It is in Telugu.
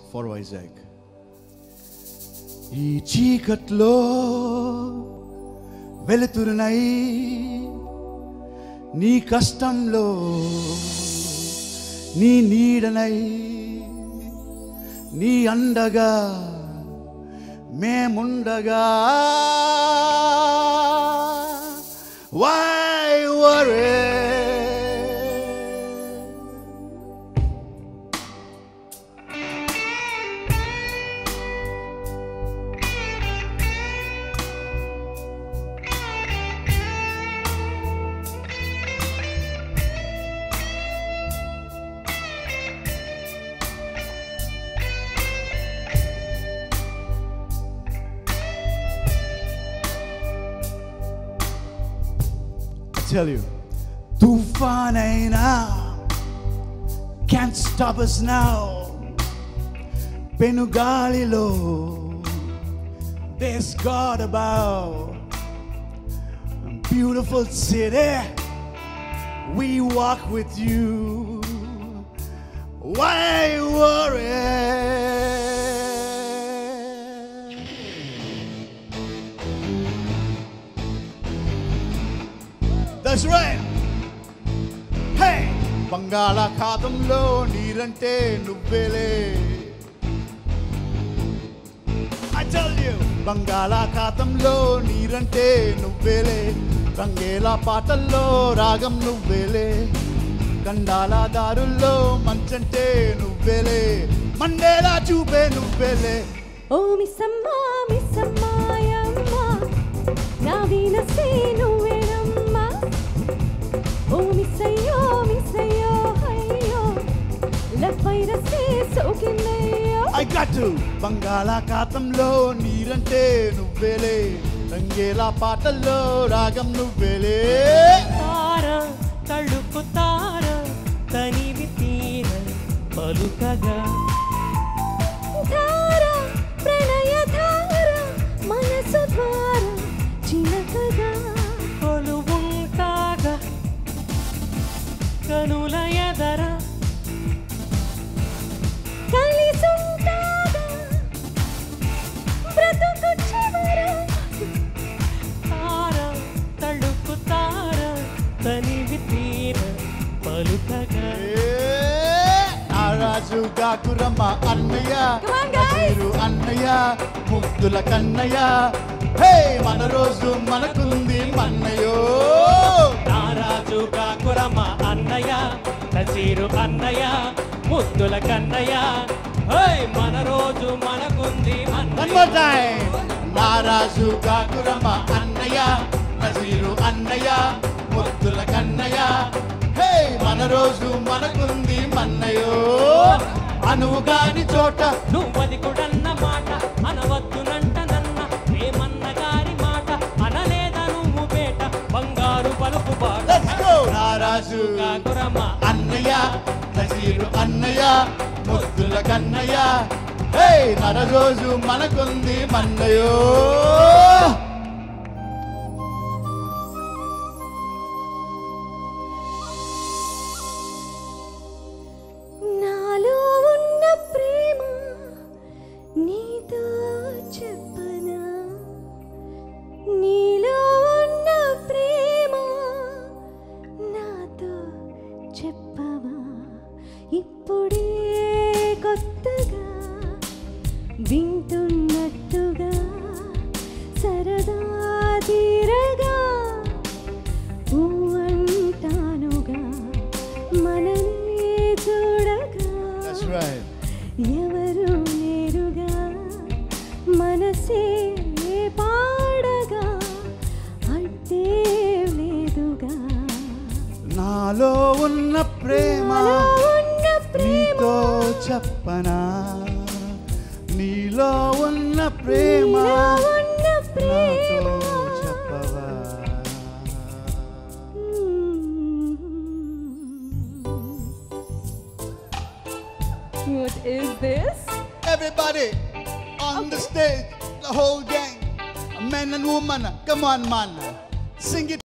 for Isaac. ఈ చీకట్లో వెలుతురునై నీ కష్టంలో నీ నీడనై నీ అండగా మేముండగా వై వరే I tell you, Tufanayna can't stop us now. Penugalilo, there's God above. Beautiful city, we walk with you. Why worry? That's right. Hey! బంగాళాఖాతంలో నీరంటే నువ్వేలే I tell you బంగాళాఖాతంలో నీరంటే నువ్వేలే రంగేలా పాటల్లో రాగం నువ్వేలే గండాల దారుల్లో మంచంటే నువ్వేలే మండేలా చూపే నువ్వేలే ఓ మిస్సమ్మా మిస్సమ్మాయమ్మ నా వీణసే నువ్వేనమ్మా ఓ మిస్సయ్యో మిస్సయ్యో అయ్యో లవ్ వైరసే సోకిందయ్యో ఐ గట్ టు బంగాళాఖాతంలో నీరంటే నువ్వేలే రంగేలా పాటల్లో రాగం నువ్వేలే తార తళుకు తార తనివి తీర పలుకగా ధార ప్రణయ ధార మనసు ద్వార చిలకగా కొలువుంటాగా కనుల ఎదర కలిసుంటాగా బ్రతుకు చివర తార తళుకు తార తనివి తీర పలుకగా రాజు గాకురమ్మ అన్నయ్య Come on, guys. నసీరు అన్నయ్య ముద్దుల కన్నయ్య హే మన రోజు మనకుంది మన్నయ్యో నారాజు కాకురమ్మ అన్నయ్య నసీరు అన్నయ్య ముద్దుల కన్నయ్య హోయ్ మన రోజు మనకుంది One మన more time. నారాజు కాకురమ్మ అన్నయ్య నసీరు అన్నయ్య ముద్దుల కన్నయ్య హే మన రోజు మనకుంది మన్నయ్యో అనువు కాని చోట నువ్వది కూడన్న మాట అనవద్దునంట నన్న ప్రేమన్న గారి మాట అనలేదా నువ్వు బేట బంగారు పలుపు బాట Let's go. నారాజు కాకురమ్మ అన్నయ్య నసీరు అన్నయ్య ముద్దుల కన్నయ్య హే మన రోజు మనకుంది మన్నయ్యో నాలో ఉన్న ప్రేమ నీతో చెప్పనా నీలో ఉన్న ప్రేమ నాతో చెప్పవా ఇప్పుడే కొత్తగా వింటున్నట్టుగా సరదా తీరగా అంటానుగా మననే చూడగా That's right. ఎవరు నేరుగా మనసే పాడగా అడ్డే లేదుగా నాలో ఉన్న ప్రేమ నాలో ఉన్న ప్రేమ నీతో చెప్పనా నీలో ఉన్న ప్రేమ నీలో ఉన్న ప్రేమ నాతో చెప్పవా What is this? Everybody on the stage, the whole gang, men and women, come on, man, sing it.